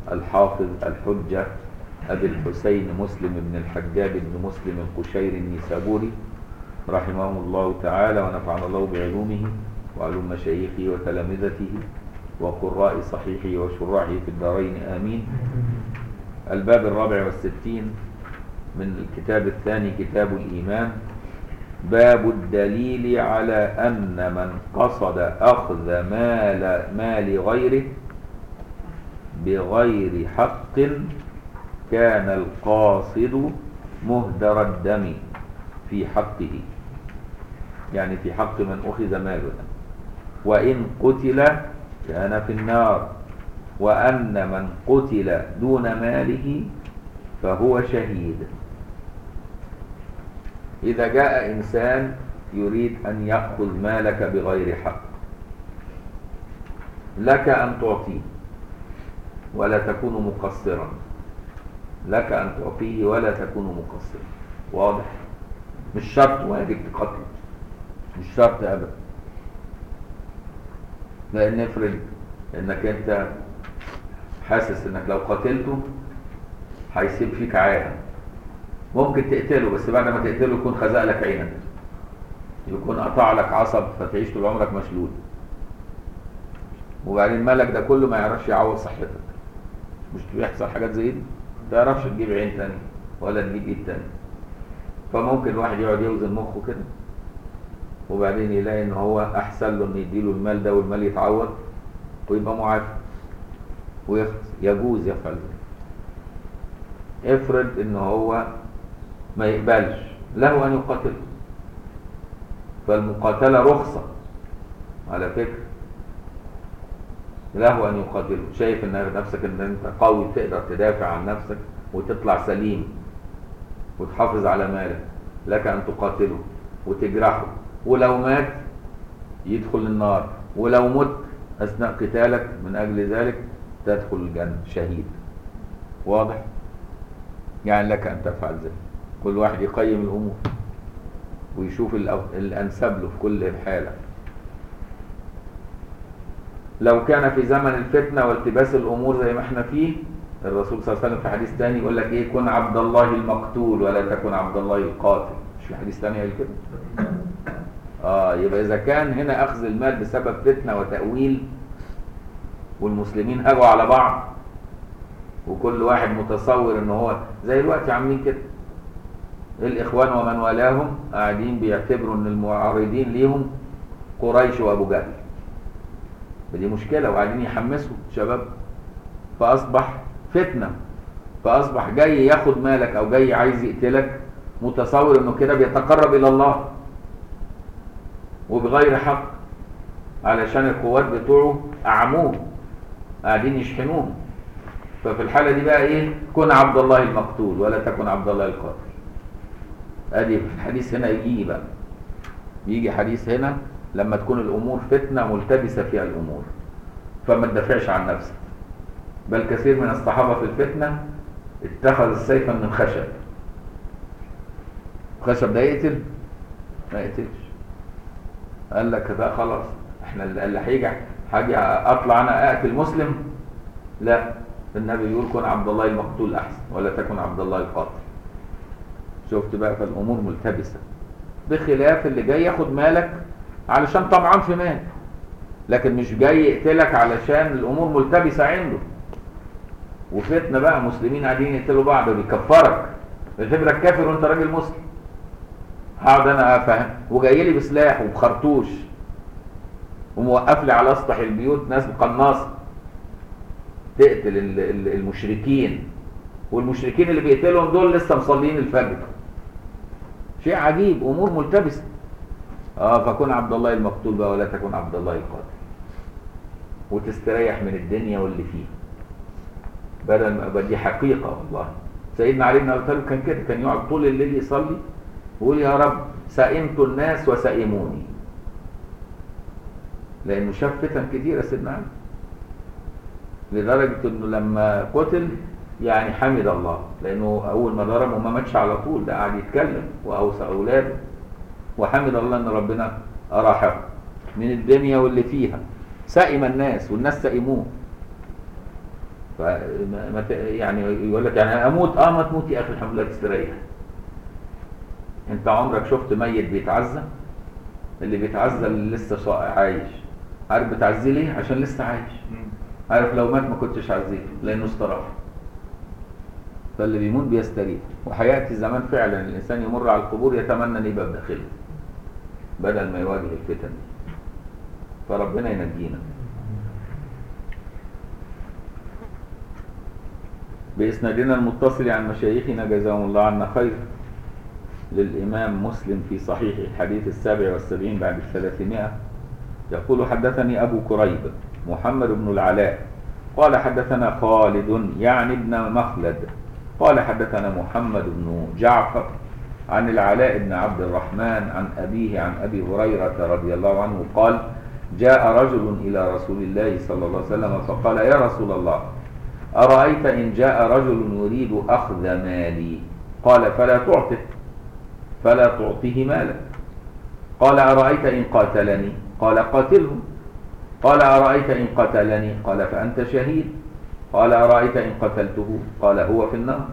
الحافظ الحجة أبي الحسين مسلم بن الحجاج بن مسلم القشير النيسابوري رحمهم الله تعالى ونفعنا الله بعلومه وعلوم مشايخه وتلامذته وقراء صحيحه وشراحه في الدارين آمين الباب الرابع والستين من الكتاب الثاني كتاب الإيمان باب الدليل على أن من قصد أخذ مال, مال غيره بغير حق كان القاصد مهدر الدم في حقه يعني في حق من أخذ ماله وإن قتل كان في النار وأن من قتل دون ماله فهو شهيد إذا جاء إنسان يريد أن يأخذ مالك بغير حق لك أن تعطيه ولا تكون مقصرا لك أن تعطيه ولا تكون مقصرا واضح مش شرط واجب تقتله مش شرط أبدا لأن افرض انك انت حاسس انك لو قتلته هيسيب فيك عاهه ممكن تقتله بس بعد ما تقتله يكون خزق لك عينك يكون قطع لك عصب فتعيش طول عمرك مشلول وبعدين مالك ده كله ما يعرفش يعوض صحتك مش بيحصل حاجات زي دي ما تعرفش تجيب عين تاني ولا تجيب ايد تاني فممكن الواحد يقعد يوزن مخه كده وبعدين يلاقي ان هو احسن له ان يديله المال ده والمال يتعوض ويبقى معافى ويخلص يجوز يفعل ذلك افرض ان هو ما يقبلش له ان يقاتل فالمقاتلة رخصة على فكرة له ان يقاتله شايف ان نفسك ان انت قوي تقدر تدافع عن نفسك وتطلع سليم وتحافظ على مالك لك ان تقاتله وتجرحه ولو مات يدخل النار ولو مت اثناء قتالك من اجل ذلك تدخل الجنة شهيد واضح يعني لك ان تفعل ذلك كل واحد يقيم الامور ويشوف الانسب له في كل حاله لو كان في زمن الفتنه والتباس الامور زي ما احنا فيه الرسول صلى الله عليه وسلم في حديث ثاني يقول لك ايه كن عبد الله المقتول ولا تكن عبد الله القاتل مش في حديث ثاني قال كده اه يبقى اذا كان هنا اخذ المال بسبب فتنه وتاويل والمسلمين هجوا على بعض وكل واحد متصور ان هو زي الوقت عاملين كده الاخوان ومن والاهم قاعدين بيعتبروا ان المعارضين ليهم قريش وابو جهل فدي مشكله وقاعدين يحمسوا شباب فاصبح فتنه فاصبح جاي ياخد مالك او جاي عايز يقتلك متصور انه كده بيتقرب الى الله وبغير حق علشان القوات بتوعه اعموه قاعدين يشحنوه ففي الحاله دي بقى ايه كن عبد الله المقتول ولا تكن عبد الله القاتل ادي الحديث هنا يجي بقى يجي حديث هنا لما تكون الامور فتنه ملتبسه فيها الامور فما تدافعش عن نفسك بل كثير من الصحابه في الفتنه اتخذ سيفا من خشب خشب ده يقتل ما يقتلش قال لك ده خلاص احنا اللي هيجي حاجه اطلع انا اقتل مسلم لا النبي يقول كن عبد الله المقتول احسن ولا تكن عبد الله القاتل شفت بقى فالامور ملتبسه بخلاف اللي جاي ياخد مالك علشان طمعان في مال لكن مش جاي يقتلك علشان الامور ملتبسه عنده وفتنه بقى مسلمين قاعدين يقتلوا بعض وبيكفرك بيعتبرك كافر وانت راجل مسلم هقعد انا افهم وجاي لي بسلاح وبخرطوش وموقف لي على اسطح البيوت ناس قناصه تقتل المشركين والمشركين اللي بيقتلهم دول لسه مصلين الفجر شيء عجيب امور ملتبسه اه فكن عبد الله المقتول بقى ولا تكن عبد الله القاتل وتستريح من الدنيا واللي فيها بدل ما دي حقيقه والله سيدنا علي بن ابي طالب كان كده كان يقعد طول الليل يصلي ويقول يا رب سئمت الناس وسئموني لانه شاف فتن كتيره سيدنا علي لدرجه انه لما قتل يعني حمد الله لانه اول ما ضربه ما ماتش على طول ده قعد يتكلم واوصى اولاده وحمد الله ان ربنا اراحه من الدنيا واللي فيها سئم الناس والناس سئموه فما ما ت- يعني يقول لك يعني اموت اه ما تموت يا اخي الحمد لله تستريح انت عمرك شفت ميت بيتعزى اللي بيتعزى اللي لسه صا- عايش عارف بتعزيه ليه عشان لسه عايش عارف لو مات ما كنتش عزيه لانه استراح فاللي بيموت بيستريح وهياتي زمان فعلا الانسان يمر على القبور يتمنى ان يبقى بداخله بدل ما يواجه الفتن دي فربنا ينجينا بإسنادنا المتصل عن مشايخنا جزاهم الله عنا خير للإمام مسلم في صحيح الحديث السابع والسبعين بعد الثلاثمائة يقول حدثني أبو كريب محمد بن العلاء قال حدثنا خالد يعني ابن مخلد قال حدثنا محمد بن جعفر عن العلاء بن عبد الرحمن عن أبيه عن أبي هريرة رضي الله عنه قال جاء رجل إلى رسول الله صلى الله عليه وسلم فقال يا رسول الله أرأيت إن جاء رجل يريد أخذ مالي قال فلا تعطه فلا تعطيه مالك قال أرأيت إن قاتلني قال قاتله قال أرأيت إن قتلني قال فأنت شهيد قال أرأيت إن قتلته قال هو في النار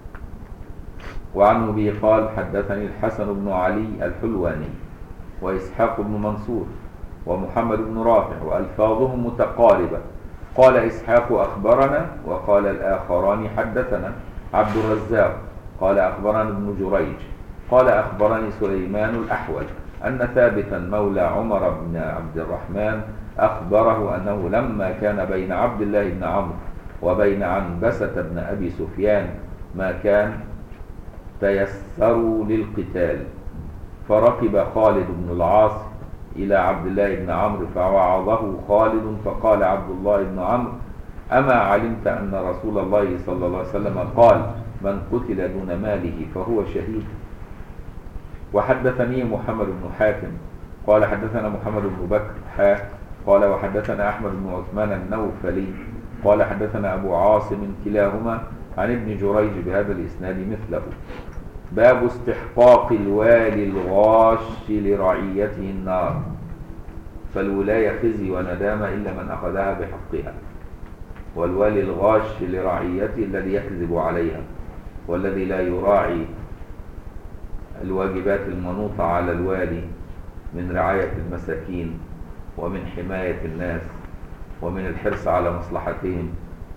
وعنه به قال حدثني الحسن بن علي الحلواني وإسحاق بن منصور ومحمد بن رافع وألفاظهم متقاربة قال إسحاق أخبرنا وقال الآخران حدثنا عبد الرزاق قال أخبرنا ابن جريج قال أخبرني سليمان الأحول أن ثابتا مولى عمر بن عبد الرحمن أخبره أنه لما كان بين عبد الله بن عمرو وبين عنبسة بن أبي سفيان ما كان تيسروا للقتال فركب خالد بن العاص إلى عبد الله بن عمرو فوعظه خالد فقال عبد الله بن عمرو أما علمت أن رسول الله صلى الله عليه وسلم قال من قتل دون ماله فهو شهيد وحدثني محمد بن حاتم قال حدثنا محمد بن بكر حا قال وحدثنا أحمد بن عثمان النوفلي قال حدثنا أبو عاصم كلاهما عن ابن جريج بهذا الإسناد مثله باب استحقاق الوالي الغاش لرعيته النار فالولاية خزي وندامة إلا من أخذها بحقها والوالي الغاش لرعيته الذي يكذب عليها والذي لا يراعي الواجبات المنوطة على الوالي من رعاية المساكين ومن حماية الناس ومن الحرص على مصلحتهم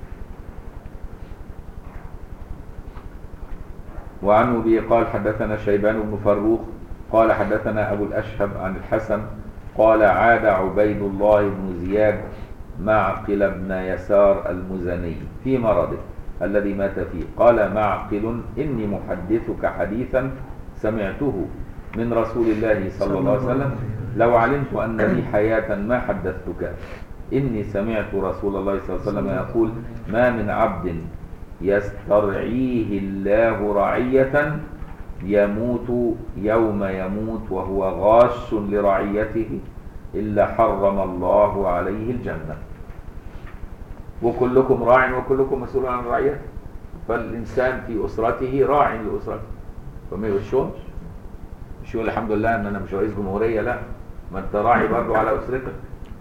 وعنه به قال حدثنا شيبان بن فروخ قال حدثنا أبو الأشهب عن الحسن قال عاد عبيد الله بن زياد معقل بن يسار المزني في مرضه الذي مات فيه قال معقل إني محدثك حديثا سمعته من رسول الله صلى الله عليه وسلم لو علمت أن لي حياة ما حدثتك إني سمعت رسول الله صلى الله عليه وسلم يقول ما من عبد يسترعيه الله رعية يموت يوم يموت وهو غاش لرعيته إلا حرم الله عليه الجنة وكلكم راع وكلكم مسؤول عن رعيته فالإنسان في أسرته راع لأسرته فما يغشوش مش يقول الحمد لله ان انا مش رئيس جمهوريه لا ما انت راعي برضه على اسرتك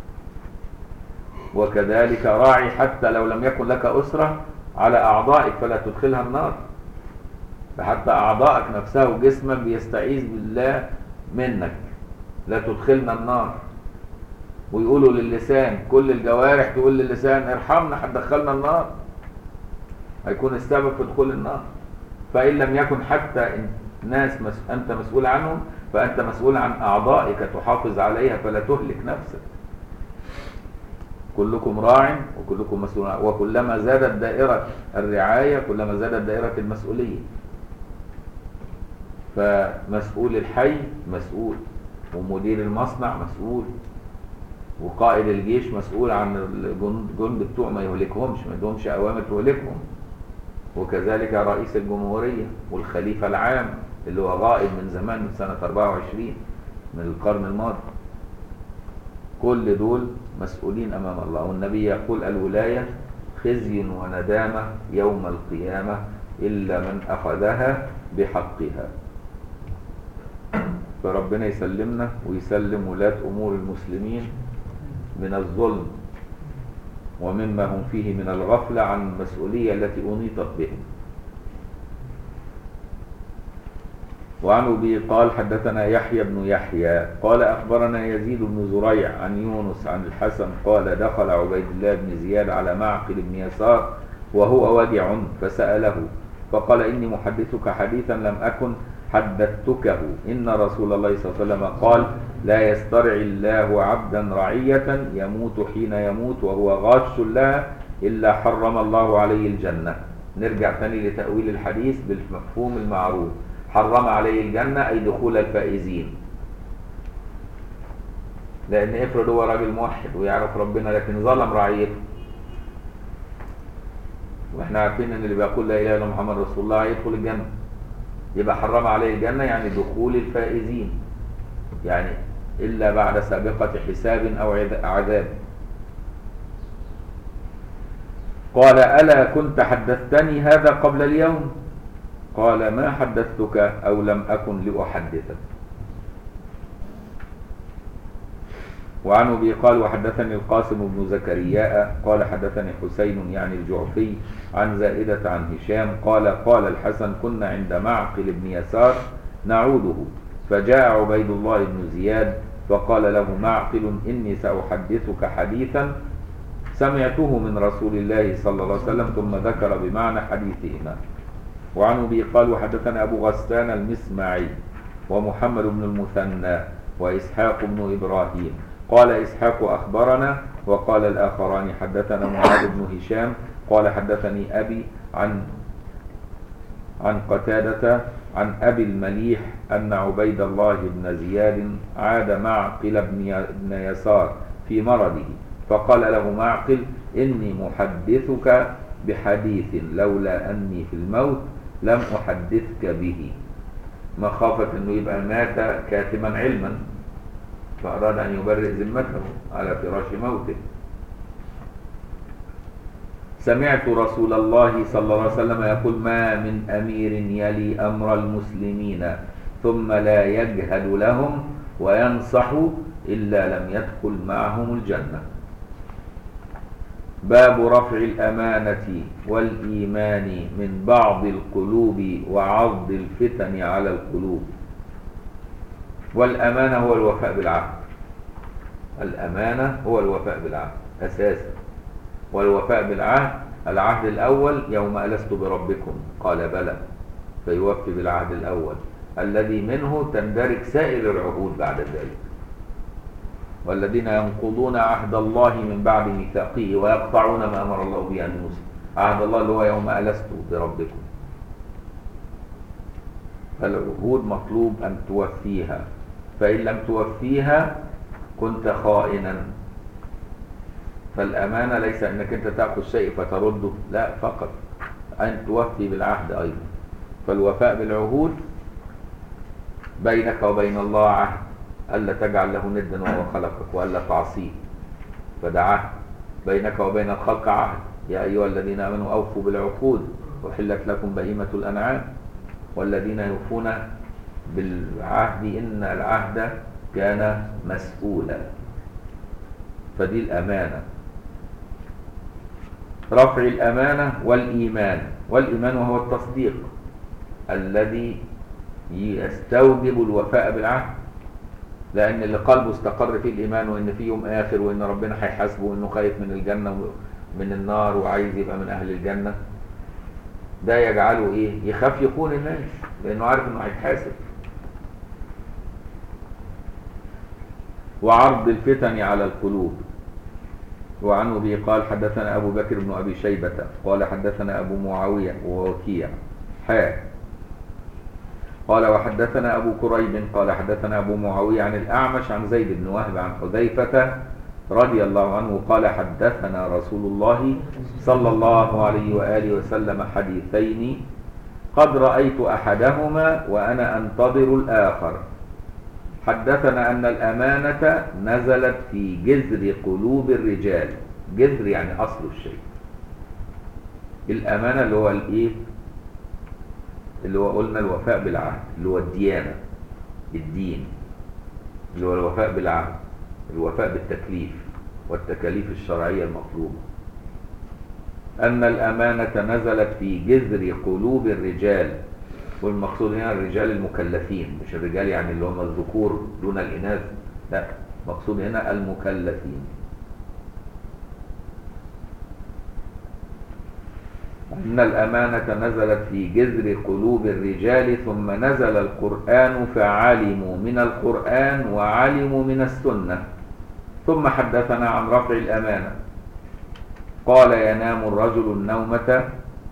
وكذلك راعي حتى لو لم يكن لك اسره على اعضائك فلا تدخلها النار فحتى اعضائك نفسها وجسمك بيستعيذ بالله منك لا تدخلنا النار ويقولوا للسان كل الجوارح تقول للسان ارحمنا هتدخلنا النار هيكون السبب في دخول النار فإن لم يكن حتى ناس مس... أنت مسؤول عنهم فأنت مسؤول عن أعضائك تحافظ عليها فلا تهلك نفسك كلكم راع وكلكم مسؤول عن... وكلما زادت دائرة الرعاية كلما زادت دائرة المسؤولية فمسؤول الحي مسؤول ومدير المصنع مسؤول وقائد الجيش مسؤول عن الجند بتوعه ما يهلكهمش ما يدهمش أوامر تهلكهم وكذلك رئيس الجمهورية والخليفة العام اللي هو غائب من زمان من سنة 24 من القرن الماضي كل دول مسؤولين أمام الله والنبي يقول الولاية خزي وندامة يوم القيامة إلا من أخذها بحقها فربنا يسلمنا ويسلم ولاة أمور المسلمين من الظلم ومما هم فيه من الغفلة عن المسؤولية التي أنيطت بهم وعن أبي قال حدثنا يحيى بن يحيى قال أخبرنا يزيد بن زريع عن يونس عن الحسن قال دخل عبيد الله بن زياد على معقل بن يسار وهو وجع فسأله فقال إني محدثك حديثا لم أكن حدثتكه إن رسول الله صلى الله عليه وسلم قال لا يسترع الله عبدا رعية يموت حين يموت وهو غاش لها إلا حرم الله عليه الجنة نرجع ثاني لتأويل الحديث بالمفهوم المعروف حرم عليه الجنة أي دخول الفائزين لأن افرض هو راجل موحد ويعرف ربنا لكن ظلم رعيته واحنا عارفين ان اللي بيقول لا اله الا محمد رسول الله هيدخل الجنه يبقى حرم عليه الجنه يعني دخول الفائزين يعني الا بعد سابقه حساب او عذاب قال الا كنت حدثتني هذا قبل اليوم قال ما حدثتك او لم اكن لاحدثك وعن ابي قال وحدثني القاسم بن زكريا قال حدثني حسين يعني الجعفي عن زائدة عن هشام قال قال الحسن كنا عند معقل بن يسار نعوده فجاء عبيد الله بن زياد فقال له معقل إني سأحدثك حديثا سمعته من رسول الله صلى الله عليه وسلم ثم ذكر بمعنى حديثهما وعن ابي قال وحدثنا ابو غسان المسمعي ومحمد بن المثنى واسحاق بن ابراهيم قال إسحاق أخبرنا وقال الآخران حدثنا معاذ بن هشام قال حدثني أبي عن عن قتادة عن أبي المليح أن عبيد الله بن زياد عاد معقل بن يسار في مرضه فقال له معقل إني محدثك بحديث لولا أني في الموت لم أحدثك به مخافة أنه يبقى مات كاتما علما فأراد أن يبرئ ذمته على فراش موته سمعت رسول الله صلى الله عليه وسلم يقول ما من أمير يلي أمر المسلمين ثم لا يجهد لهم وينصح إلا لم يدخل معهم الجنة باب رفع الأمانة والإيمان من بعض القلوب وعرض الفتن على القلوب والأمانة هو الوفاء بالعهد الأمانة هو الوفاء بالعهد أساسا والوفاء بالعهد العهد الأول يوم ألست بربكم قال بلى فيوفي بالعهد الأول الذي منه تندرج سائر العهود بعد ذلك والذين ينقضون عهد الله من بعد ميثاقه ويقطعون ما أمر الله به أن يوصل عهد الله اللي هو يوم ألست بربكم فالعهود مطلوب أن توفيها فإن لم توفيها كنت خائنا فالأمانة ليس أنك أنت تأخذ شيء فترده لا فقط أن توفي بالعهد أيضا فالوفاء بالعهود بينك وبين الله عهد ألا تجعل له ندا وهو خلقك وألا تعصيه فده عهد بينك وبين الخلق عهد يا أيها الذين آمنوا أوفوا بالعقود وحلت لكم بهيمة الأنعام والذين يوفون بالعهد إن العهد كان مسؤولا فدي الأمانة رفع الأمانة والإيمان والإيمان وهو التصديق الذي يستوجب الوفاء بالعهد لأن اللي قلبه استقر فيه الإيمان وإن في يوم آخر وإن ربنا هيحاسبه وإنه خايف من الجنة ومن النار وعايز يبقى من أهل الجنة ده يجعله إيه؟ يخاف يخون الناس لأنه عارف إنه هيتحاسب وعرض الفتن على القلوب وعن أبي قال حدثنا أبو بكر بن أبي شيبة قال حدثنا أبو معاوية ووكيع حاء قال وحدثنا أبو كريب قال حدثنا أبو معاوية عن الأعمش عن زيد بن وهب عن حذيفة رضي الله عنه قال حدثنا رسول الله صلى الله عليه وآله وسلم حديثين قد رأيت أحدهما وأنا أنتظر الآخر حدثنا أن الأمانة نزلت في جذر قلوب الرجال جذر يعني أصل الشيء الأمانة اللي هو الإيه اللي هو قلنا الوفاء بالعهد اللي هو الديانة الدين اللي هو الوفاء بالعهد الوفاء بالتكليف والتكاليف الشرعية المطلوبة أن الأمانة نزلت في جذر قلوب الرجال والمقصود هنا الرجال المكلفين مش الرجال يعني اللي هم الذكور دون الإناث لا مقصود هنا المكلفين أن الأمانة نزلت في جذر قلوب الرجال ثم نزل القرآن فعلموا من القرآن وعلموا من السنة ثم حدثنا عن رفع الأمانة قال ينام الرجل النومة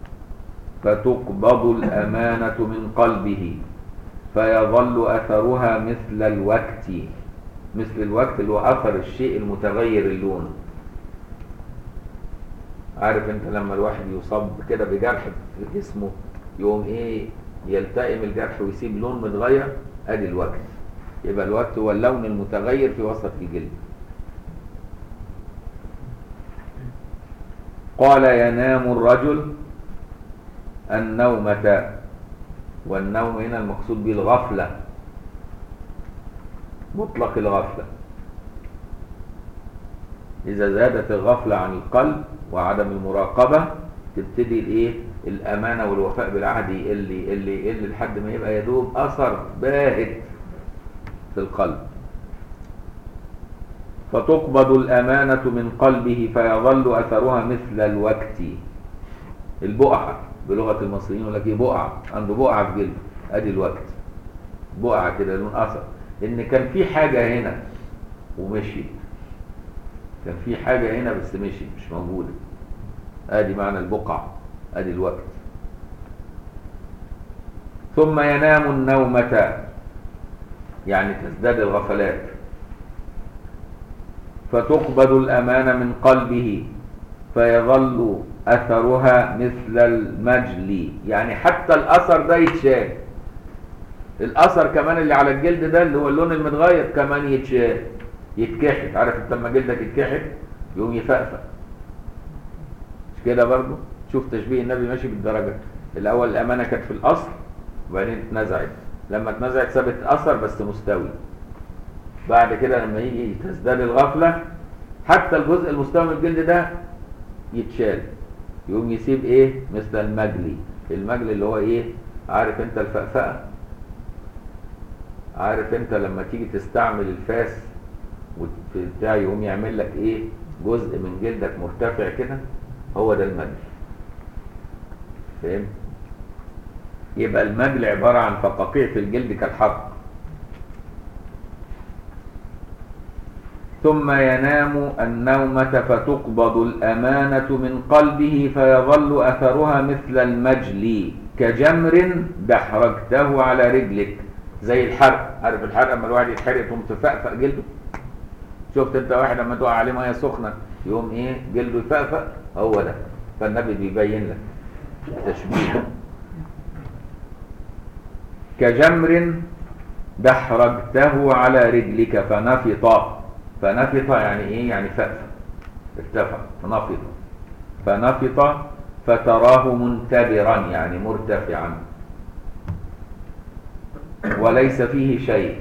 فتقبض الأمانة من قلبه فيظل أثرها مثل الوقت مثل الوقت اللي هو أثر الشيء المتغير اللون عارف انت لما الواحد يصاب كده بجرح في جسمه يقوم ايه يلتئم الجرح ويسيب لون متغير ادي الوقت يبقى الوقت هو اللون المتغير في وسط الجلد قال ينام الرجل النومة والنوم هنا المقصود به الغفلة مطلق الغفلة إذا زادت الغفلة عن القلب وعدم المراقبة تبتدي الايه الأمانة والوفاء بالعهد يقل يقل يقل لحد ما يبقى يدوب أثر باهت في القلب فتقبض الأمانة من قلبه فيظل أثرها مثل الوقت البقعة بلغة المصريين يقول لك ايه بقعة عنده بقعة في جلده ادي الوقت بقعة كده لون أثر إن كان في حاجة هنا ومشيت كان في حاجة هنا بس مشي مش موجودة ادي معنى البقع ادي الوقت ثم ينام النومة يعني تزداد الغفلات فتقبض الأمانة من قلبه فيظل أثرها مثل المجلي يعني حتى الأثر ده يتشال الأثر كمان اللي على الجلد ده اللي هو اللون المتغير كمان يتشال يتكحت عارف انت لما جلدك يتكحت يقوم يفقفق مش كده برضو شوف تشبيه النبي ماشي بالدرجة الأول الأمانة كانت في الأصل وبعدين اتنزعت لما اتنزعت سابت أثر بس مستوي بعد كده لما يجي تزداد الغفلة حتى الجزء المستوي من الجلد ده يتشال يقوم يسيب ايه مثل المجلي المجلي اللي هو ايه عارف انت الفقفقه عارف انت لما تيجي تستعمل الفاس وبتاع يقوم يعمل لك ايه جزء من جلدك مرتفع كده هو ده المجل فاهم يبقى المجل عبارة عن فقاقيع في الجلد كالحق ثم ينام النومة فتقبض الأمانة من قلبه فيظل أثرها مثل المجلي كجمر دحرجته على رجلك زي الحرق عارف الحرق لما الواحد يتحرق تقوم تفقفق جلده شفت انت واحد لما تقع عليه ميه سخنه يقوم ايه جلده يفقفق هو ده فالنبي بيبين لك تشبيه كجمر دحرجته على رجلك فنفط فنفط يعني ايه يعني فأف ارتفع نفط فنفط فتراه منتبرا يعني مرتفعا وليس فيه شيء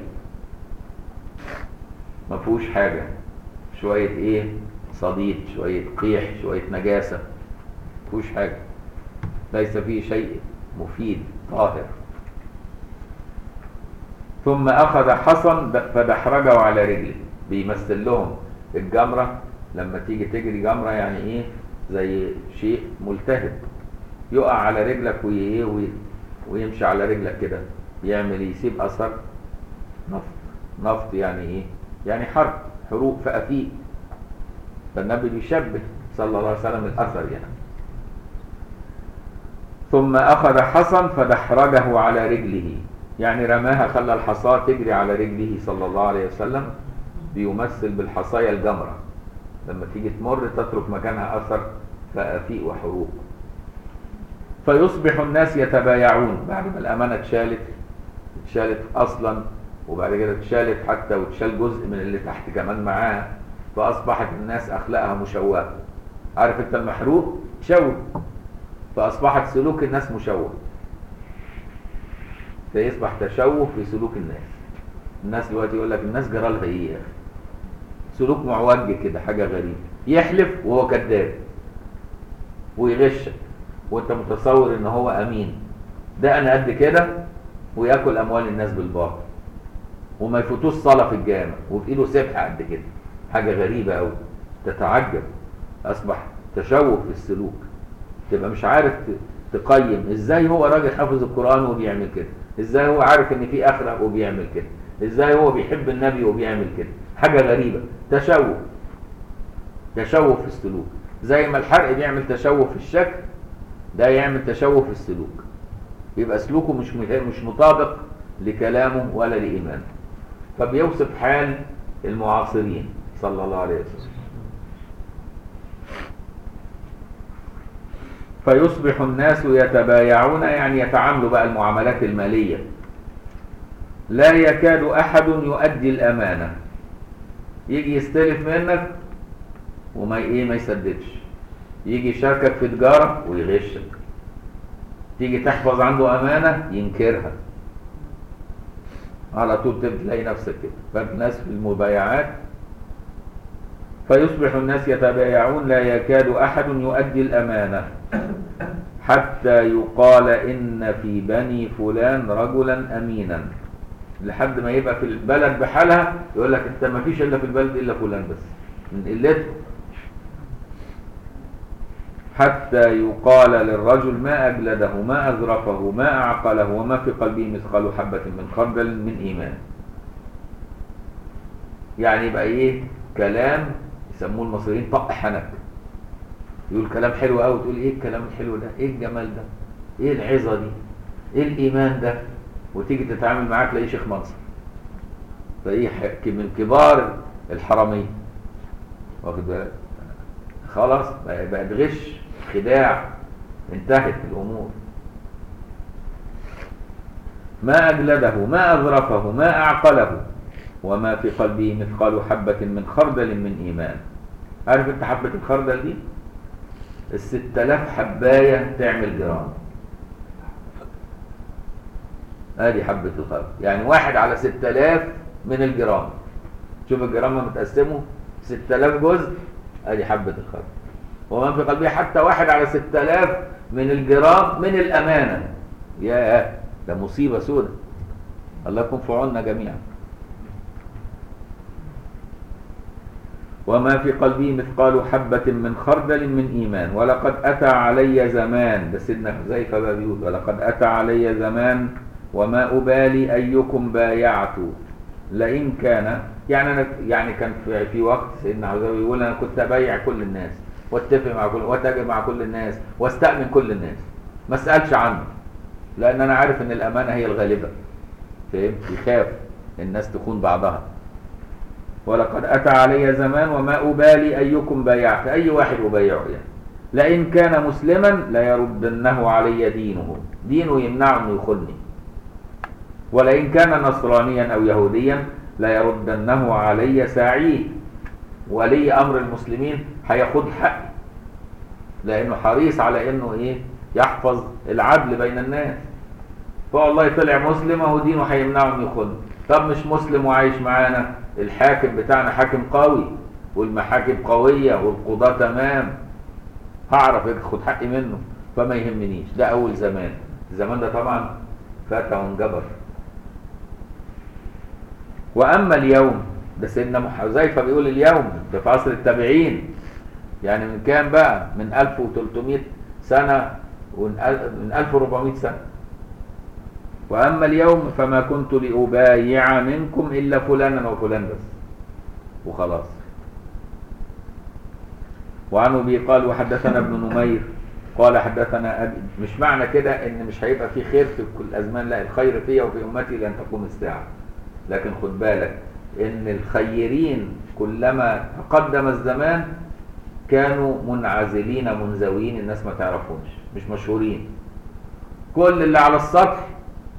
ما فيهوش حاجة شوية ايه صديد شوية قيح شوية نجاسة ما فيهوش حاجة ليس فيه شيء مفيد طاهر ثم أخذ حصن فدحرجه على رجله بيمثل لهم الجمرة لما تيجي تجري جمرة يعني ايه زي شيء ملتهب يقع على رجلك وإيه ويمشي على رجلك كده يعمل يسيب أثر نفط نفط يعني ايه يعني حرب حروق فأفيق فالنبي بيشبه صلى الله عليه وسلم الأثر يعني ثم أخذ حصن فدحرجه على رجله يعني رماها خلى الحصاة تجري على رجله صلى الله عليه وسلم بيمثل بالحصايا الجمرة لما تيجي تمر تترك مكانها أثر فأفيق وحروق فيصبح الناس يتبايعون بعد ما الأمانة اتشالت اتشالت أصلا وبعد كده اتشالت حتى واتشال جزء من اللي تحت كمان معاها فأصبحت الناس أخلاقها مشوهة عارف أنت المحروق شوه فأصبحت سلوك الناس مشوه فيصبح تشوه في سلوك الناس الناس دلوقتي يقول لك الناس جرى لها ايه يا اخي سلوك معوج كده حاجه غريبه يحلف وهو كذاب ويغشك وانت متصور ان هو امين ده انا قد كده وياكل اموال الناس بالباطل وما يفوتوش صلاه في الجامع وفي ايده سبحه قد كده حاجه غريبه قوي تتعجب اصبح تشوه في السلوك تبقى مش عارف ت- تقيم ازاي هو راجل حافظ القران وبيعمل كده ازاي هو عارف ان في اخره وبيعمل كده ازاي هو بيحب النبي وبيعمل كده حاجه غريبه تشوه تشوه في السلوك زي ما الحرق بيعمل تشوه في الشكل ده يعمل تشوه في السلوك يبقى سلوكه مش مه- مش مطابق لكلامه ولا لإيمانه فبيوصف حال المعاصرين صلى الله عليه وسلم فيصبح الناس يتبايعون يعني يتعاملوا بقى المعاملات المالية لا يكاد أحد يؤدي الأمانة يجي يستلف منك وما ايه ما يسددش يجي يشاركك في تجارة ويغشك تيجي تحفظ عنده أمانة ينكرها على طول تلاقي نفسك كده فالناس في المبايعات فيصبح الناس يتبايعون لا يكاد أحد يؤدي الأمانة حتى يقال إن في بني فلان رجلا أمينا لحد ما يبقى في البلد بحالها يقول لك انت ما فيش الا في البلد الا فلان بس من قلته حتى يقال للرجل ما أجلده ما أذرفه ما أعقله وما في قلبه مثقال حبة من خردل من إيمان يعني يبقى إيه كلام يسموه المصريين طق حنك يقول كلام حلو قوي تقول إيه الكلام الحلو ده إيه الجمال ده إيه العظة دي إيه الإيمان ده وتيجي تتعامل معاه تلاقيه شيخ منصر تلاقيه ح- من كبار الحرامية واخد بالك خلاص بقى- بقت غش خداع انتهت الامور ما اجلده ما اذرفه ما اعقله وما في قلبه مثقال حبة من خردل من ايمان عارف انت حبة الخردل دي الست الاف حباية تعمل جرام ادي حبة الخردل يعني واحد على ست الاف من الجرام شوف الجرام لما متقسمه ست الاف جزء ادي حبة الخردل ومن في قلبه حتى واحد على ستة آلاف من الجرام من الأمانة يا ده مصيبة سودة الله يكون في عوننا جميعا وما في قلبه مثقال حبة من خردل من إيمان ولقد أتى علي زمان ده سيدنا حذيفة بقى بيقول ولقد أتى علي زمان وما أبالي أيكم بايعت لئن كان يعني أنا يعني كان في, في وقت سيدنا حذيفة بيقول أنا كنت أبايع كل الناس واتفق مع كل واتاجر مع كل الناس واستأمن كل الناس ما اسألش عنه لأن أنا عارف إن الأمانة هي الغالبة فهمت يخاف الناس تخون بعضها ولقد أتى علي زمان وما أبالي أيكم بايعت أي واحد أبايعه يعني لئن كان مسلما ليردنه علي دينه دينه يمنعه أنه يخني ولئن كان نصرانيا أو يهوديا ليردنه علي ساعيه ولي أمر المسلمين هياخد حقي لأنه حريص على أنه إيه يحفظ العدل بين الناس فوالله طلع مسلم اهو دينه هيمنعه انه يخن طب مش مسلم وعايش معانا الحاكم بتاعنا حاكم قوي والمحاكم قوية والقضاة تمام هعرف اخد حقي منه فما يهمنيش ده اول زمان الزمان ده طبعا فات وانجبر واما اليوم ده سيدنا حذيفه بيقول اليوم ده في عصر التابعين يعني من كام بقى من 1300 سنه ومن 1400 سنه واما اليوم فما كنت لابايع منكم الا فلانا وفلان بس وخلاص وعن ابي قال وحدثنا ابن نمير قال حدثنا ابي مش معنى كده ان مش هيبقى في خير في كل الازمان لا الخير فيا وفي امتي لن تقوم الساعه لكن خد بالك ان الخيرين كلما تقدم الزمان كانوا منعزلين منزوين الناس ما تعرفهمش مش مشهورين كل اللي على السطح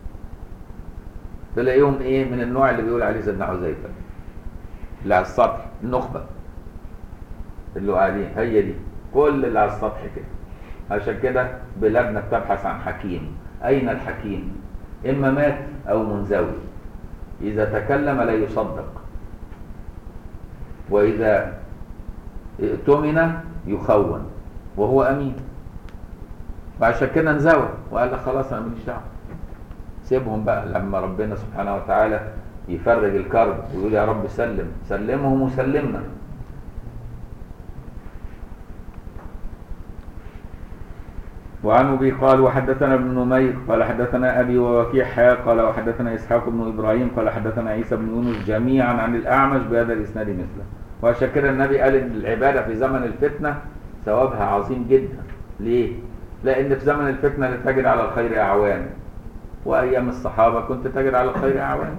تلاقيهم ايه من النوع اللي بيقول عليه سيدنا حذيفه اللي على السطح النخبه اللي قاعدين هي دي كل اللي على السطح كده عشان كده بلادنا بتبحث عن حكيم اين الحكيم اما مات او منزوي اذا تكلم لا يصدق واذا اؤتمن يخون وهو امين وعشان كده انزوى وقال لك خلاص انا ماليش دعوه سيبهم بقى لما ربنا سبحانه وتعالى يفرج الكرب ويقول يا رب سلم سلمهم وسلمنا وعن ابي قال وحدثنا ابن نمير قال حدثنا ابي ووكيع حا قال وحدثنا اسحاق بن ابراهيم قال حدثنا عيسى بن يونس جميعا عن الاعمش بهذا الاسناد مثله وعشان كده النبي قال ان العباده في زمن الفتنه ثوابها عظيم جدا ليه؟ لان في زمن الفتنه تجد على الخير اعوان وايام الصحابه كنت تجد على الخير اعوان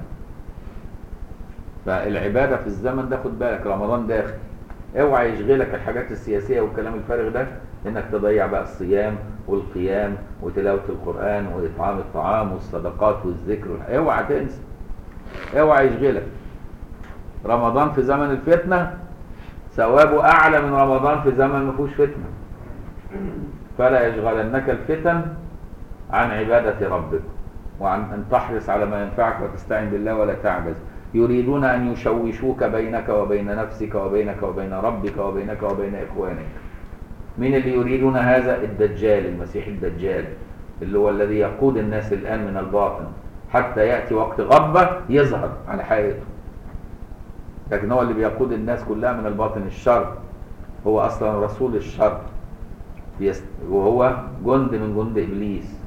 فالعباده في الزمن ده خد بالك رمضان داخل اوعى يشغلك الحاجات السياسيه والكلام الفارغ ده انك تضيع بقى الصيام والقيام وتلاوه القران واطعام الطعام والصدقات والذكر اوعى تنسى اوعى يشغلك رمضان في زمن الفتنه ثوابه اعلى من رمضان في زمن ما فيهوش فتنه فلا يشغلنك الفتن عن عباده ربك وعن ان تحرص على ما ينفعك وتستعين بالله ولا تعجز يريدون ان يشوشوك بينك وبين نفسك وبينك وبين ربك وبينك وبين اخوانك مين اللي يريدون هذا الدجال المسيح الدجال اللي هو الذي يقود الناس الان من الباطن حتى ياتي وقت غضبه يظهر على حقيقته لكن هو اللي بيقود الناس كلها من الباطن الشر هو اصلا رسول الشر وهو جند من جند ابليس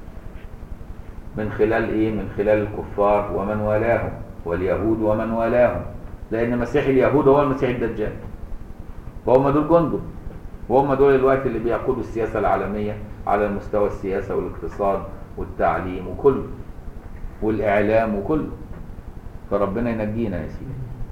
من خلال ايه من خلال الكفار ومن والاهم واليهود ومن والاهم لان مسيح اليهود هو المسيح الدجال وهم دول جنده وهم دول الوقت اللي بيقودوا السياسه العالميه على مستوى السياسه والاقتصاد والتعليم وكله والاعلام وكله فربنا ينجينا يا سيدي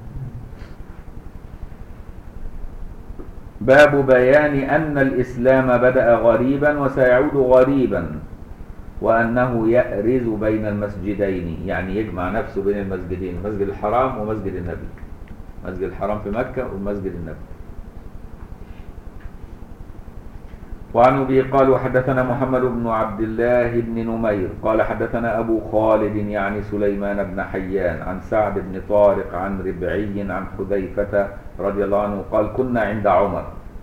باب بيان ان الاسلام بدا غريبا وسيعود غريبا وانه يأرز بين المسجدين يعني يجمع نفسه بين المسجدين المسجد الحرام ومسجد النبي مسجد الحرام في مكه ومسجد النبي وعن ابي قال وحدثنا محمد بن عبد الله بن نمير قال حدثنا ابو خالد يعني سليمان بن حيان عن سعد بن طارق عن ربعي عن حذيفه رضي الله عنه قال كنا عند عمر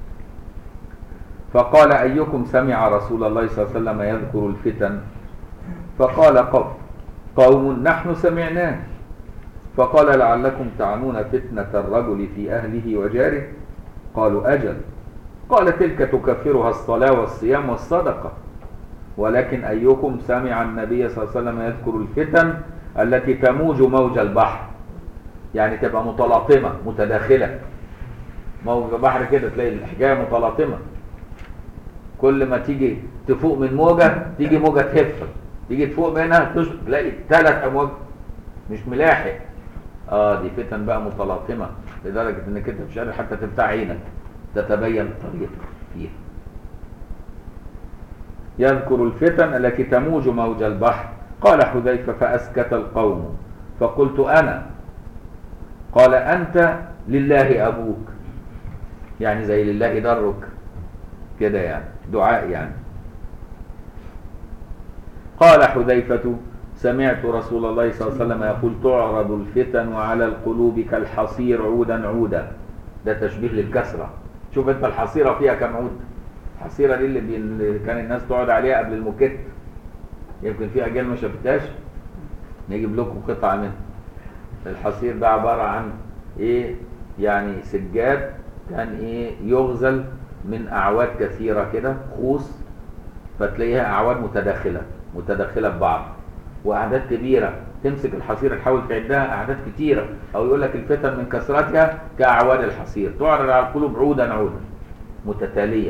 فقال ايكم سمع رسول الله صلى الله عليه وسلم يذكر الفتن فقال قوم نحن سمعناه فقال لعلكم تعنون فتنه الرجل في اهله وجاره قالوا اجل قال تلك تكفرها الصلاة والصيام والصدقة ولكن أيكم سمع النبي صلى الله عليه وسلم يذكر الفتن التي تموج موج البحر يعني تبقى متلاطمة متداخلة موج بحر كده تلاقي الحكاية متلاطمة كل ما تيجي تفوق من موجة تيجي موجة تهفك تيجي تفوق منها تلاقي ثلاث أمواج مش ملاحق اه دي فتن بقى متلاطمة لدرجة انك انت مش قادر حتى تفتح عينك تتبين الطريق فيها يذكر الفتن التي تموج موج البحر قال حذيفة فأسكت القوم فقلت أنا قال أنت لله أبوك يعني زي لله درك كده يعني دعاء يعني قال حذيفة سمعت رسول الله صلى الله عليه وسلم يقول تعرض الفتن على القلوب كالحصير عودا عودا ده تشبيه للكسره شوف انت الحصيره فيها كم عود الحصيره دي اللي, بي... اللي كان الناس تقعد عليها قبل الموكيت يمكن في اجيال ما شافتهاش نجيب لكم قطعه منها الحصير ده عباره عن ايه يعني سجاد كان ايه يغزل من اعواد كثيره كده خوص فتلاقيها اعواد متداخله متداخله ببعض واعداد كبيره تمسك الحصير تحاول تعدها اعداد كتيره او يقول لك الفتن من كثرتها كاعواد الحصير تعرض على القلوب عودا عودا متتاليه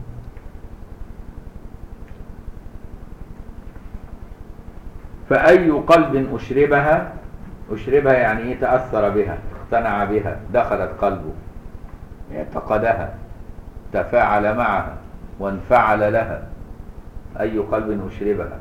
فاي قلب اشربها اشربها يعني ايه تاثر بها اقتنع بها دخلت قلبه اعتقدها تفاعل معها وانفعل لها اي قلب اشربها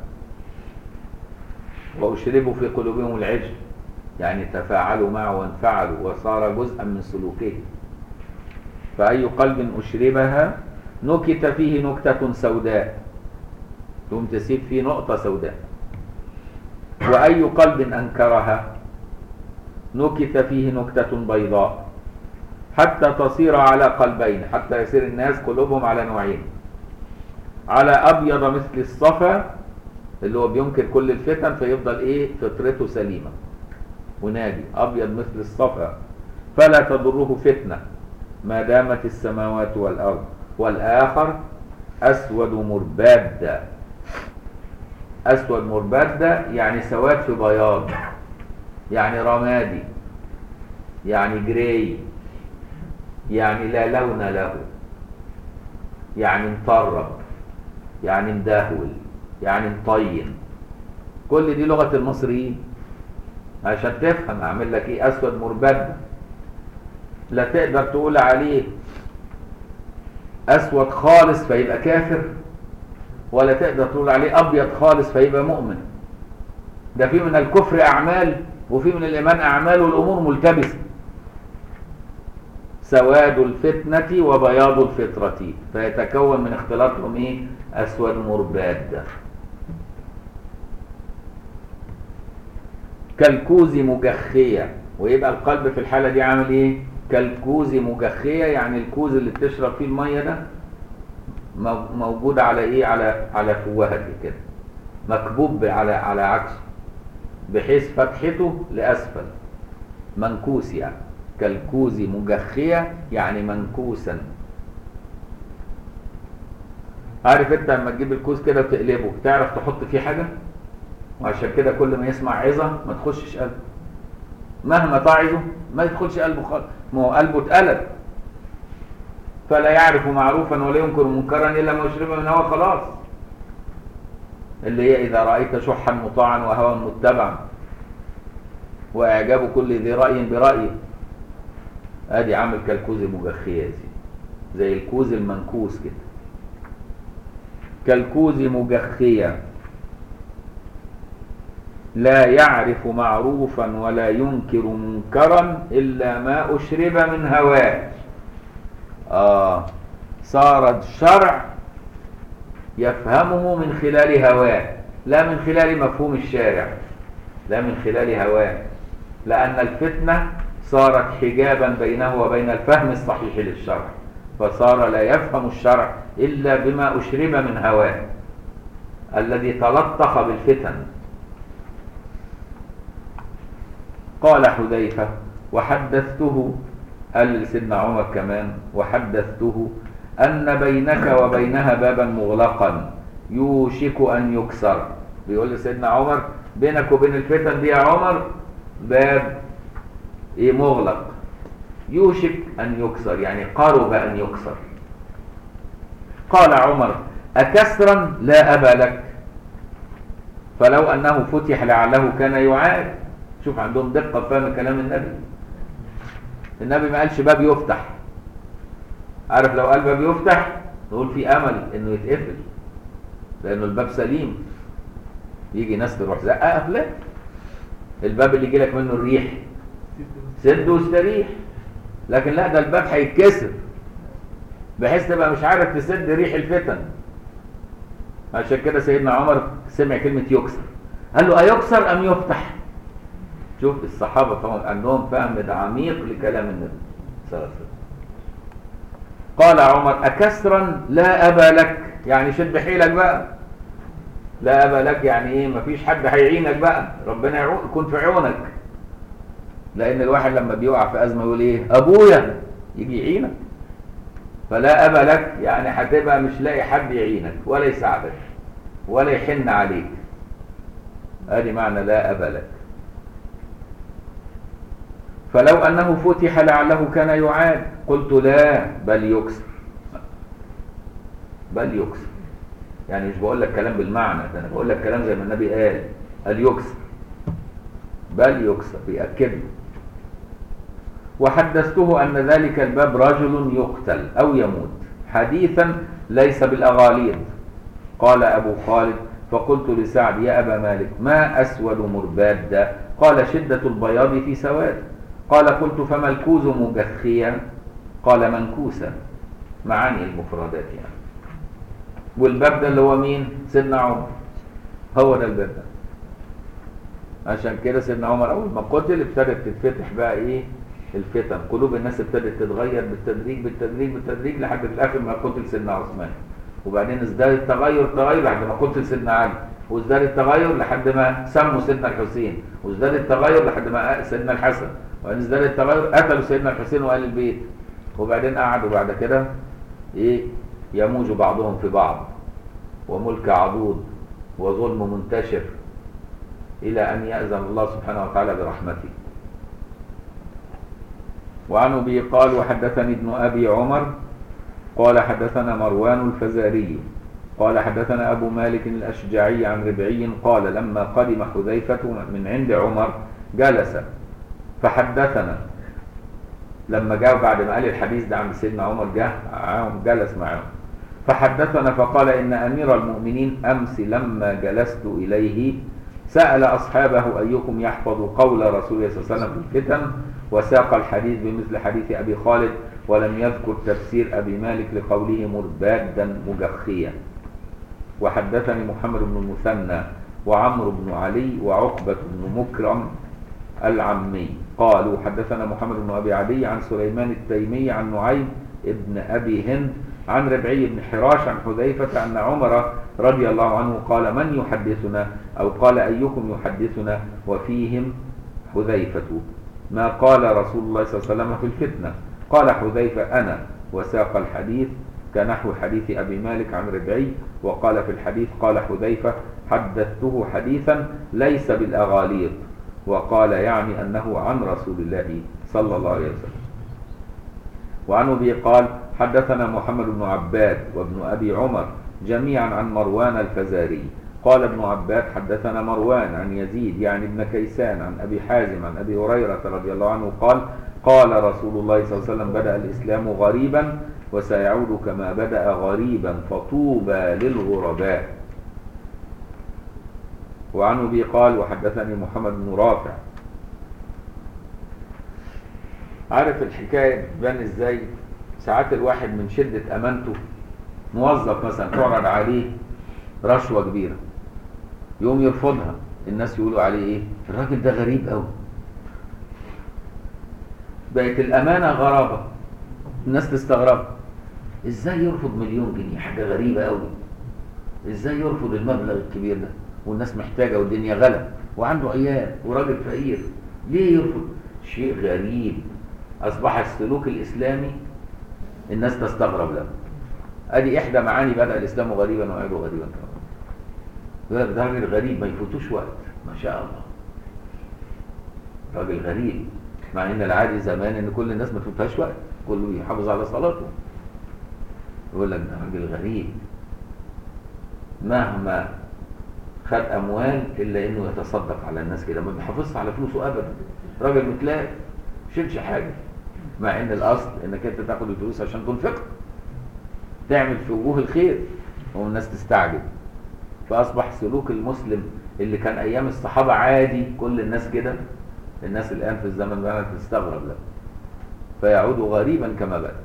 وأشربوا في قلوبهم العجل يعني تفاعلوا معه وانفعلوا وصار جزءا من سلوكهم فأي قلب أشربها نكت فيه نكتة سوداء ثم تسيب فيه نقطة سوداء وأي قلب أنكرها نكت فيه نكتة بيضاء حتى تصير على قلبين حتى يصير الناس قلوبهم على نوعين على ابيض مثل الصفا اللي هو بينكر كل الفتن فيفضل ايه فطرته سليمه وناجي ابيض مثل الصفا فلا تضره فتنه ما دامت السماوات والارض والاخر اسود مرباد اسود مرباد يعني سواد في بياض يعني رمادي يعني جراي يعني لا لون له يعني مطرب يعني مدهول يعني مطين كل دي لغة المصريين عشان تفهم اعمل لك ايه اسود مربد لا تقدر تقول عليه اسود خالص فيبقى كافر ولا تقدر تقول عليه ابيض خالص فيبقى مؤمن ده في من الكفر اعمال وفي من الايمان اعمال والامور ملتبسه سواد الفتنة وبياض الفطرة فيتكون من اختلاطهم ايه اسود مرباد كالكوز مجخية ويبقى القلب في الحالة دي عامل ايه كالكوز مجخية يعني الكوز اللي بتشرب فيه المية ده موجود على ايه على على فوهة كده مكبوب على على عكسه بحيث فتحته لاسفل منكوس يعني كالكوز مجخية يعني منكوسا عارف انت لما تجيب الكوز كده وتقلبه تعرف تحط فيه حاجة وعشان كده كل ما يسمع عظة ما تخشش قلبه مهما تعظه ما يدخلش قلبه خالص ما هو قلبه اتقلب فلا يعرف معروفا ولا ينكر منكرا الا ما يشرب من هو خلاص اللي هي اذا رايت شحا مطاعا وهوى متبعا واعجاب كل ذي راي برايه ادي عامل كالكوز مجخيه دي زي الكوز المنكوس كده كالكوز مجخيه لا يعرف معروفا ولا ينكر منكرا الا ما اشرب من هواه اه صار الشرع يفهمه من خلال هواه لا من خلال مفهوم الشارع لا من خلال هواه لان الفتنه صارت حجابا بينه وبين الفهم الصحيح للشرع فصار لا يفهم الشرع إلا بما أشرب من هواه الذي تلطخ بالفتن قال حذيفة وحدثته قال لسيدنا عمر كمان وحدثته أن بينك وبينها بابا مغلقا يوشك أن يكسر بيقول لسيدنا عمر بينك وبين الفتن دي يا عمر باب ايه مغلق يوشك ان يكسر يعني قرب ان يكسر قال عمر اكسرا لا ابا لك فلو انه فتح لعله كان يعاد شوف عندهم دقه في فهم كلام النبي النبي ما قالش باب يفتح عارف لو قال باب يفتح نقول في امل انه يتقفل لانه الباب سليم يجي ناس تروح زقه قفله الباب اللي يجي لك منه الريح سد واستريح لكن لا ده الباب هيتكسر بحيث تبقى مش عارف تسد ريح الفتن عشان كده سيدنا عمر سمع كلمة يكسر قال له أيكسر أم يفتح شوف الصحابة طبعا عندهم فهم عميق لكلام النبي صلى الله عليه وسلم قال عمر أكسرا لا أبا لك يعني شد حيلك بقى لا أبا لك يعني إيه مفيش حد هيعينك بقى ربنا يكون في عونك لان الواحد لما بيقع في ازمه يقول ايه ابويا يجي يعينك فلا ابا لك يعني هتبقى مش لاقي حد يعينك ولا يساعدك ولا يحن عليك ادي معنى لا ابا لك فلو انه فتح لعله كان يعاد قلت لا بل يكسر بل يكسر يعني مش بقول لك كلام بالمعنى ده انا بقول لك كلام زي ما النبي قال قال يكسر بل يكسر بيأكد له وحدثته أن ذلك الباب رجل يقتل أو يموت حديثا ليس بالأغاليط قال أبو خالد فقلت لسعد يا أبا مالك ما أسود مرباد قال شدة البياض في سواد قال قلت فما الكوز مجخيا قال منكوسا معاني المفردات يعني والباب ده اللي هو مين سيدنا عمر هو ده الباب ده عشان كده سيدنا عمر اول ما قتل ابتدت تتفتح بقى ايه الفتن قلوب الناس ابتدت تتغير بالتدريج بالتدريج بالتدريج لحد في الاخر ما قتل سيدنا عثمان وبعدين ازداد التغير تغير لحد ما قلت لسيدنا علي وازداد التغير لحد ما سموا سيدنا الحسين وازداد التغير لحد ما سيدنا الحسن وبعدين ازداد التغير قتلوا سيدنا الحسين وآل البيت وبعدين قعدوا بعد كده ايه يموج بعضهم في بعض وملك عضوض وظلم منتشر إلى أن يأذن الله سبحانه وتعالى برحمته وعن أبي قال وحدثني ابن أبي عمر قال حدثنا مروان الفزاري قال حدثنا أبو مالك الأشجعي عن ربعي قال لما قدم حذيفة من عند عمر جلس فحدثنا لما جاء بعد ما قال الحديث ده عند سيدنا عمر جه معاهم جلس معاهم فحدثنا فقال إن أمير المؤمنين أمس لما جلست إليه سأل أصحابه أيكم يحفظ قول رسول الله صلى الله عليه وسلم في الفتن وساق الحديث بمثل حديث أبي خالد ولم يذكر تفسير أبي مالك لقوله مربادا مجخيا وحدثني محمد بن المثنى وعمرو بن علي وعقبة بن مكرم العمي قالوا حدثنا محمد بن أبي عدي عن سليمان التيمي عن نعيم ابن أبي هند عن ربعي بن حراش عن حذيفة أن عمر رضي الله عنه قال من يحدثنا أو قال أيكم يحدثنا وفيهم حذيفة ما قال رسول الله صلى الله عليه وسلم في الفتنة قال حذيفة أنا وساق الحديث كنحو حديث أبي مالك عن ربعي وقال في الحديث قال حذيفة حدثته حديثا ليس بالأغاليط وقال يعني أنه عن رسول الله صلى الله عليه وسلم وعن أبي قال حدثنا محمد بن عباد وابن أبي عمر جميعا عن مروان الفزاري قال ابن عباد حدثنا مروان عن يزيد يعني ابن كيسان عن أبي حازم عن أبي هريرة رضي الله عنه قال قال رسول الله صلى الله عليه وسلم بدأ الإسلام غريبا وسيعود كما بدأ غريبا فطوبى للغرباء وعن أبي قال وحدثني محمد بن رافع عارف الحكاية تبان ازاي ساعات الواحد من شدة أمانته موظف مثلا تعرض عليه رشوة كبيرة يقوم يرفضها الناس يقولوا عليه ايه الراجل ده غريب قوي بقت الأمانة غرابة الناس تستغرب ازاي يرفض مليون جنيه حاجة غريبة قوي ازاي يرفض المبلغ الكبير ده والناس محتاجة والدنيا غلا وعنده عيال وراجل فقير ليه يرفض شيء غريب أصبح السلوك الإسلامي الناس تستغرب له ادي احدى معاني بدأ الإسلام غريبا ويعود غريبا يقول لك ده راجل غريب ما يفوتوش وقت ما شاء الله راجل غريب مع ان العادي زمان ان كل الناس ما تفوتهاش وقت كله يحافظ على صلاته يقول لك ده راجل غريب مهما خد اموال الا انه يتصدق على الناس كده ما بيحافظش على فلوسه ابدا راجل متلاقي شيلش حاجه مع ان الاصل انك انت تاخد الفلوس عشان تنفقها تعمل في وجوه الخير والناس تستعجب فاصبح سلوك المسلم اللي كان ايام الصحابه عادي كل الناس كده الناس الان في الزمن ده تستغرب له فيعود غريبا كما بدا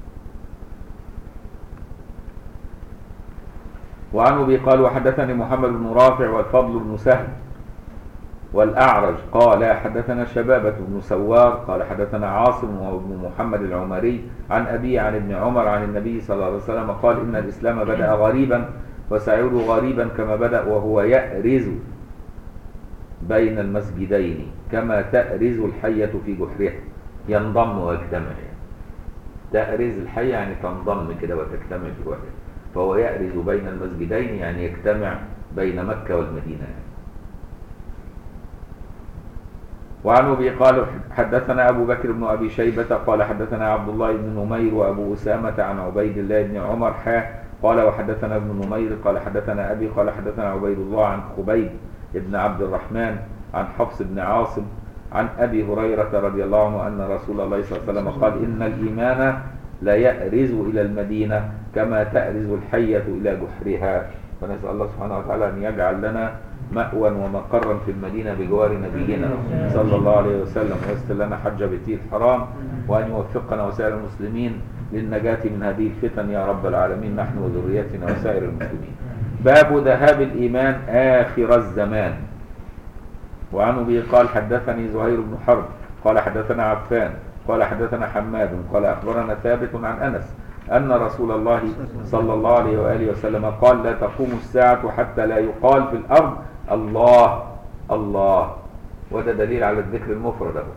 وعن ابي قال وحدثني محمد بن رافع والفضل بن سهل والأعرج قال حدثنا شبابة بن سوار قال حدثنا عاصم وابن محمد العمري عن أبي عن ابن عمر عن النبي صلى الله عليه وسلم قال إن الإسلام بدأ غريبا وسيعود غريبا كما بدأ وهو يأرز بين المسجدين كما تأرز الحية في جحرها ينضم ويجتمع تأرز الحية يعني تنضم كده وتجتمع في جحرها فهو يأرز بين المسجدين يعني يجتمع بين مكة والمدينة يعني. وعن ابي قال حدثنا ابو بكر بن ابي شيبه قال حدثنا عبد الله بن نمير وابو اسامه عن عبيد الله بن عمر حا قال وحدثنا ابن نمير قال حدثنا ابي قال حدثنا عبيد الله عن خبيب بن عبد الرحمن عن حفص بن عاصم عن ابي هريره رضي الله عنه ان رسول الله صلى الله عليه وسلم قال ان الايمان لا يأرز الى المدينه كما تأرز الحيه الى جحرها فنسال الله سبحانه وتعالى ان يجعل لنا مأوى ومقرا في المدينة بجوار نبينا صلى الله عليه وسلم ويسر لنا حج بيته الحرام وأن يوفقنا وسائر المسلمين للنجاة من هذه الفتن يا رب العالمين نحن وذريتنا وسائر المسلمين باب ذهاب الإيمان آخر الزمان وعن أبي قال حدثني زهير بن حرب قال حدثنا عفان قال حدثنا حماد قال أخبرنا ثابت عن أنس أن رسول الله صلى الله عليه وآله وسلم قال لا تقوم الساعة حتى لا يقال في الأرض الله الله وده دليل على الذكر المفرد أهو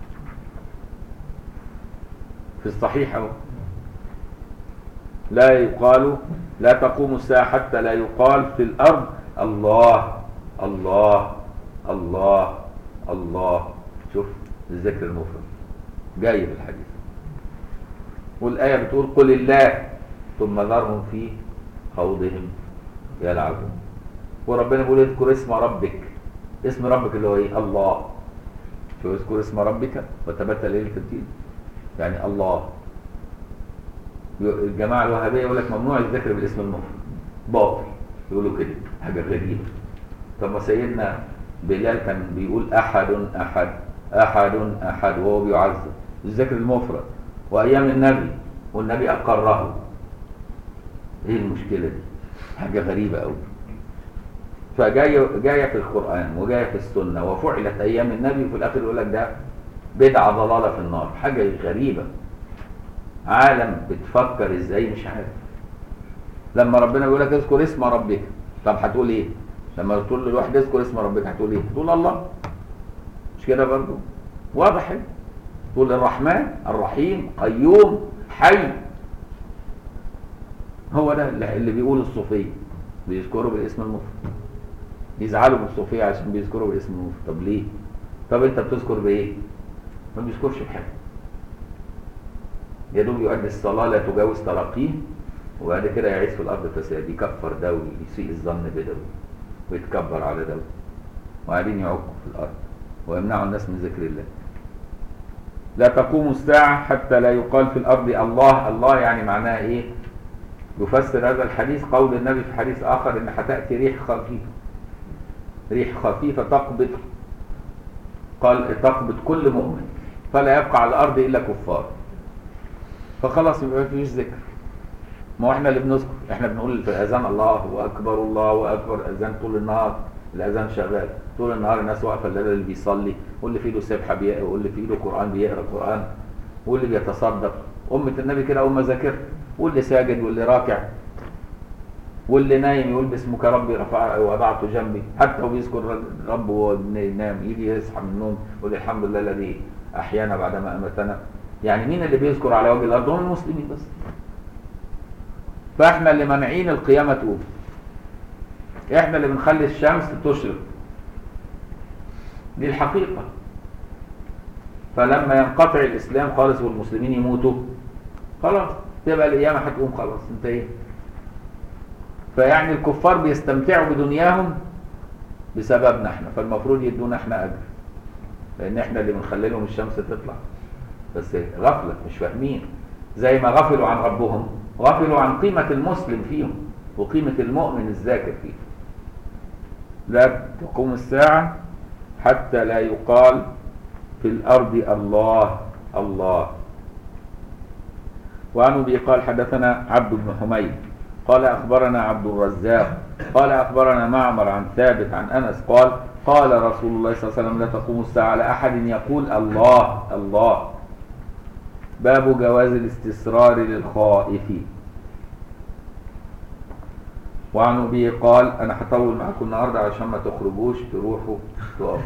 في الصحيح أهو لا يقال لا تقوم الساعة حتى لا يقال في الأرض الله الله الله الله شوف الذكر المفرد جاي في الحديث والآية بتقول قل الله ثم ذرهم في خوضهم يلعبون وربنا بيقول اذكر اسم ربك اسم ربك اللي هو ايه الله شو اذكر اسم ربك وتبتل اليه في الدين يعني الله الجماعة الوهابية يقول لك ممنوع الذكر بالاسم المفرد باطل يقولوا كده حاجة غريبة طب ما سيدنا بلال كان بيقول أحد أحد أحد أحد وهو بيعذب الذكر المفرد وأيام النبي والنبي أقره إيه المشكلة دي؟ حاجة غريبة أوي فجاية جاية في القرآن وجاية في السنة وفعلت أيام النبي وفي الآخر يقول لك ده بدعة ضلالة في النار حاجة غريبة عالم بتفكر ازاي مش عارف لما ربنا بيقول لك اذكر اسم ربك طب هتقول ايه لما تقول للواحد اذكر اسم ربك هتقول ايه تقول الله مش كده برضو واضح تقول الرحمن الرحيم قيوم حي هو ده اللي بيقول الصوفيه بيذكروا بالاسم المفرد يزعلوا من الصوفيه عشان بيذكروا بالاسم المفرد طب ليه طب انت بتذكر بايه ما بيذكرش بحاجه يا دوب يؤدي الصلاة لا تجاوز ترقيه وبعد كده يعيش في الأرض فساد يكفر ده ويسيء الظن بده ويتكبر على ده وقاعدين يعكوا في الأرض ويمنعوا الناس من ذكر الله لا تقوم الساعة حتى لا يقال في الأرض الله الله يعني معناه إيه يفسر هذا الحديث قول النبي في حديث آخر إن هتأتي ريح خفيفة ريح خفيفة تقبض قال تقبض كل مؤمن فلا يبقى على الأرض إلا كفار فخلاص يبقى مفيش ذكر ما هو احنا اللي بنذكر احنا بنقول في الاذان الله اكبر الله اكبر اذان طول النهار الاذان شغال طول النهار الناس واقفه الليل اللي بيصلي واللي في ايده سبحه بيقرا واللي في ايده قران بيقرا قران واللي بيتصدق امه النبي كده امه ذاكره واللي ساجد واللي راكع واللي نايم يقول باسمك ربي رفع وضعته جنبي حتى هو بيذكر ربه وهو نايم يجي يصحى من النوم يقول الحمد لله الذي احيانا بعدما امتنا يعني مين اللي بيذكر على وجه الارض هم المسلمين بس فاحنا اللي مانعين القيامه تقوم احنا اللي بنخلي الشمس تشرق دي الحقيقه فلما ينقطع الاسلام خالص والمسلمين يموتوا خلاص تبقى القيامه هتقوم خلاص انتهينا فيعني الكفار بيستمتعوا بدنياهم بسببنا احنا فالمفروض يدونا احنا اجر لان احنا اللي بنخلي لهم الشمس تطلع بس غفلة مش فاهمين زي ما غفلوا عن ربهم غفلوا عن قيمة المسلم فيهم وقيمة المؤمن الذاكر فيهم لا تقوم الساعة حتى لا يقال في الأرض الله الله وعن أبي قال حدثنا عبد بن حميد قال أخبرنا عبد الرزاق قال أخبرنا معمر عن ثابت عن أنس قال قال رسول الله صلى الله عليه وسلم لا تقوم الساعة على أحد يقول الله الله باب جواز الاستسرار للخائف وعن ابي قال انا هطول معاكم النهارده عشان ما تخرجوش تروحوا تقفوا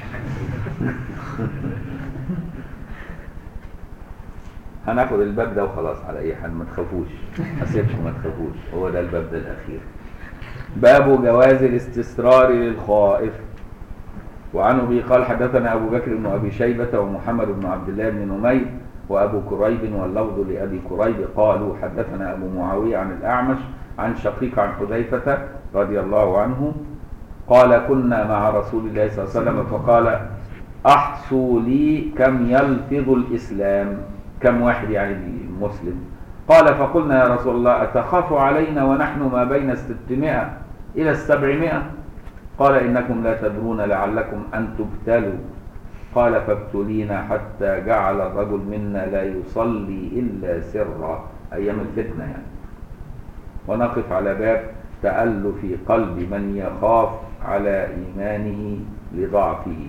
هناخد الباب ده وخلاص على اي حال ما تخافوش هسيبكم ما تخافوش هو ده الباب ده الاخير باب جواز الاستسرار للخائف وعن ابي قال حدثنا ابو بكر بن ابي شيبه ومحمد بن عبد الله بن نمير وأبو كريب واللفظ لأبي كريب قالوا حدثنا أبو معاوية عن الأعمش عن شقيق عن حذيفة رضي الله عنه قال كنا مع رسول الله صلى الله عليه وسلم فقال أحصوا لي كم يلفظ الإسلام كم واحد يعني المسلم قال فقلنا يا رسول الله أتخاف علينا ونحن ما بين الستمائة إلى السبعمائة قال إنكم لا تدرون لعلكم أن تبتلوا قال فابتلينا حتى جعل الرجل منا لا يصلي إلا سرا أيام الفتنة يعني ونقف على باب تألف قلب من يخاف على إيمانه لضعفه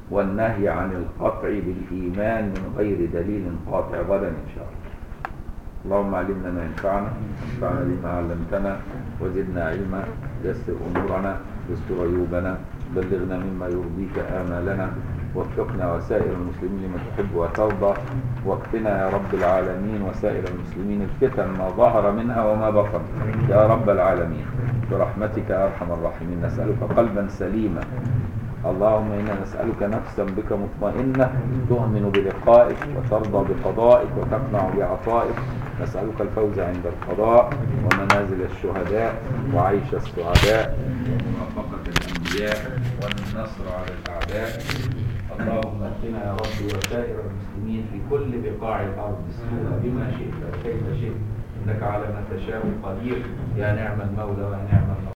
والنهي عن القطع بالإيمان من غير دليل قاطع غدا إن شاء الله اللهم علمنا ما ينفعنا وانفعنا بما علمتنا وزدنا علما يسر امورنا يستر عيوبنا بلغنا مما يرضيك امالنا وفقنا وسائر المسلمين لما تحب وترضى واكفنا يا رب العالمين وسائر المسلمين الفتن ما ظهر منها وما بطن يا رب العالمين برحمتك يا ارحم الراحمين نسالك قلبا سليما اللهم انا نسالك نفسا بك مطمئنه تؤمن بلقائك وترضى بقضائك وتقنع بعطائك نسالك الفوز عند القضاء ومنازل الشهداء وعيش السعداء ومرافقه الانبياء والنصر على الاعداء اللهم اهدنا يا رب وسائر المسلمين في كل بقاع الارض السوء بما شئت وكيف شئت انك على ما تشاء قدير يا نعم المولى ويا نعم النصير